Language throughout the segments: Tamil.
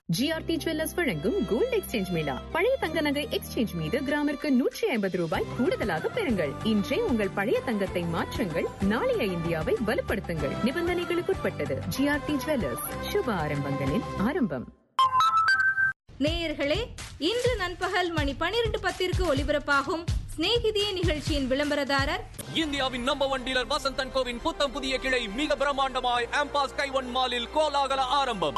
ஜிஆர்டி ஜுவல்லர்ஸ் வழங்கும் கோல்ட் எக்ஸ்சேஞ்ச் மேளா பழைய தங்க நகை எக்ஸ்சேஞ்ச் மீது கிராமிற்கு நூற்றி ஐம்பது ரூபாய் கூடுதலாக பெறுங்கள் இன்றே உங்கள் பழைய தங்கத்தை மாற்றுங்கள் நாளைய இந்தியாவை வலுப்படுத்துங்கள் நிபந்தனைகளுக்குட்பட்டது ஜிஆர்டி ஜுவல்லர்ஸ் சுப ஆரம்பங்களின் ஆரம்பம் நேயர்களே இன்று நண்பகல் மணி பனிரெண்டு பத்திற்கு ஒலிபரப்பாகும் சிநேகிதியே நிகழ்ச்சியின் விளம்பரதாரர் இந்தியாவின் நம்பர் ஒன் டீலர் வசந்தன் கோவின் புத்தம் புதிய கிளை மிக பிரம்மாண்டமாய் ஆம்பாஸ் கைவன் மாலில் கோலாகல ஆரம்பம்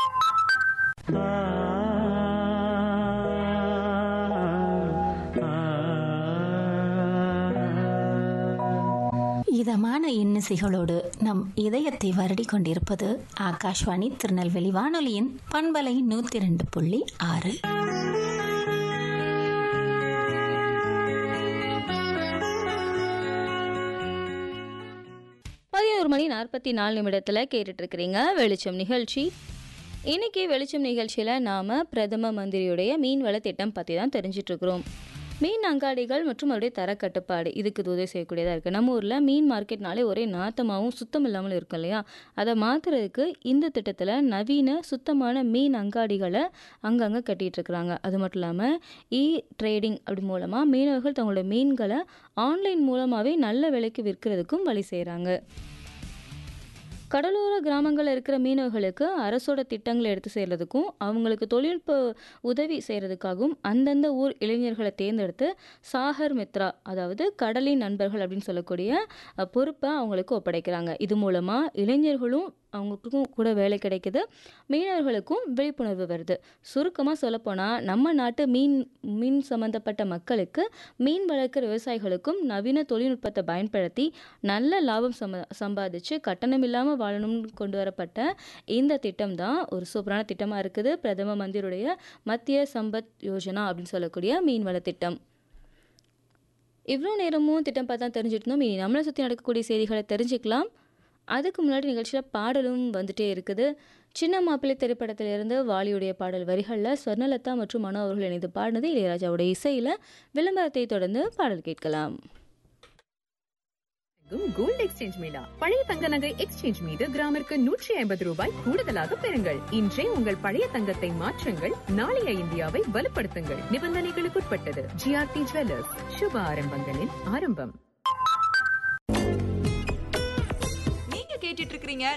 இதமான இன்னிசைகளோடு நம் இதயத்தை வருடி கொண்டிருப்பது ஆகாஷ்வாணி திருநெல்வேலி வானொலியின் பண்பலை நூத்தி ரெண்டு புள்ளி ஆறு பதினோரு மணி நாற்பத்தி நாலு நிமிடத்தில் கேட்டுட்டு இருக்கிறீங்க வெளிச்சம் நிகழ்ச்சி இன்னைக்கு வெளிச்சம் நிகழ்ச்சியில் நாம் பிரதம மந்திரியுடைய மீன்வள திட்டம் பற்றி தான் தெரிஞ்சிட்டு இருக்கிறோம் மீன் அங்காடிகள் மற்றும் அவருடைய தர கட்டுப்பாடு இதுக்கு இது உதவி செய்யக்கூடியதாக இருக்குது நம்ம ஊரில் மீன் மார்க்கெட்னாலே ஒரே நாத்தமாகவும் சுத்தம் இல்லாமல் இருக்கும் இல்லையா அதை மாற்றுறதுக்கு இந்த திட்டத்தில் நவீன சுத்தமான மீன் அங்காடிகளை அங்கங்கே கட்டிகிட்டு இருக்கிறாங்க அது மட்டும் இல்லாமல் இ ட்ரேடிங் அப்படி மூலமாக மீனவர்கள் தங்களோட மீன்களை ஆன்லைன் மூலமாகவே நல்ல விலைக்கு விற்கிறதுக்கும் வழி செய்கிறாங்க கடலோர கிராமங்களில் இருக்கிற மீனவர்களுக்கு அரசோட திட்டங்களை எடுத்து செய்கிறதுக்கும் அவங்களுக்கு தொழில்நுட்ப உதவி செய்கிறதுக்காகவும் அந்தந்த ஊர் இளைஞர்களை தேர்ந்தெடுத்து சாகர் மித்ரா அதாவது கடலின் நண்பர்கள் அப்படின்னு சொல்லக்கூடிய அஹ், பொறுப்பை அவங்களுக்கு ஒப்படைக்கிறாங்க இது மூலமாக இளைஞர்களும் அவங்களுக்கும் கூட வேலை கிடைக்குது மீனவர்களுக்கும் விழிப்புணர்வு வருது சுருக்கமாக சொல்லப்போனால் நம்ம நாட்டு மீன் மீன் சம்மந்தப்பட்ட மக்களுக்கு மீன் வளர்க்குற விவசாயிகளுக்கும் நவீன தொழில்நுட்பத்தை பயன்படுத்தி நல்ல லாபம் சம சம்பாதிச்சு கட்டணம் இல்லாமல் வாழணும்னு கொண்டு வரப்பட்ட இந்த திட்டம் தான் ஒரு சூப்பரான திட்டமாக இருக்குது பிரதம மந்திரியுடைய மத்திய சம்பத் யோஜனா அப்படின்னு சொல்லக்கூடிய மீன்வள திட்டம் இவ்வளோ நேரமும் திட்டம் பார்த்தா தெரிஞ்சுட்டு இருந்தோம் இனி நம்மளை சுற்றி நடக்கக்கூடிய செய்திகளை தெரிஞ்சுக்கலாம் அதுக்கு முன்னாடி நிகழ்ச்சியில் பாடலும் வந்துட்டே இருக்குது சின்ன மாப்பிள்ளை திரைப்படத்திலிருந்து வாலியுடைய பாடல் வரிகளில் ஸ்வர்ணலதா மற்றும் மனோ அவர்கள் இணைந்து பாடினது இளையராஜாவுடைய இசையில் விளம்பரத்தை தொடர்ந்து பாடல் கேட்கலாம் கோல்ட் எக்ஸ்சேஞ்ச் மேளா பழைய தங்க நகை எக்ஸ்சேஞ்ச் மீது கிராமிற்கு நூற்றி ஐம்பது ரூபாய் கூடுதலாக பெறுங்கள் இன்றே உங்கள் பழைய தங்கத்தை மாற்றுங்கள் நாளைய இந்தியாவை வலுப்படுத்துங்கள் நிபந்தனைகளுக்குட்பட்டது ஜிஆர்டி ஜுவல்லர்ஸ் சுப ஆரம்பங்களின் ஆரம்பம் நீங்க கேட்டுட்டு இருக்கிறீங்க